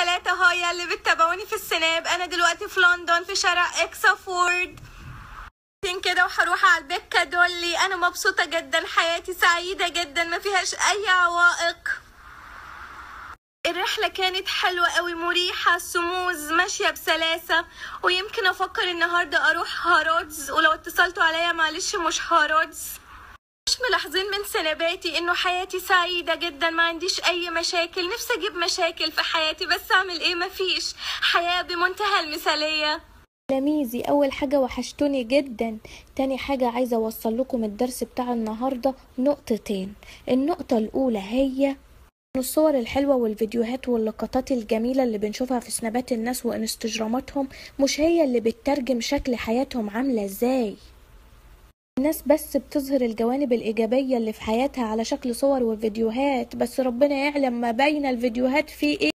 تلاتة هاي اللي بتتابعوني في السناب انا دلوقتي في لندن في شارع اكسفورد كده وهروح على البكة دولي انا مبسوطة جدا حياتي سعيدة جدا ما فيهاش اي عوائق الرحلة كانت حلوة قوي مريحة سموز ماشية بسلاسة ويمكن افكر النهاردة اروح هارودز ولو اتصلتوا عليا معلش مش هارودز مش ملاحظين من سنباتي انه حياتي سعيدة جدا ما عنديش اي مشاكل نفسي اجيب مشاكل في حياتي بس اعمل ايه مفيش حياة بمنتهى المثالية تلاميذي اول حاجه وحشتوني جدا تاني حاجه عايزه اوصل لكم الدرس بتاع النهارده نقطتين النقطه الاولى هي الصور الحلوة والفيديوهات واللقطات الجميلة اللي بنشوفها في سنابات الناس وانستجراماتهم مش هي اللي بتترجم شكل حياتهم عاملة ازاي الناس بس بتظهر الجوانب الإيجابية اللي في حياتها على شكل صور وفيديوهات بس ربنا يعلم ما بين الفيديوهات في ايه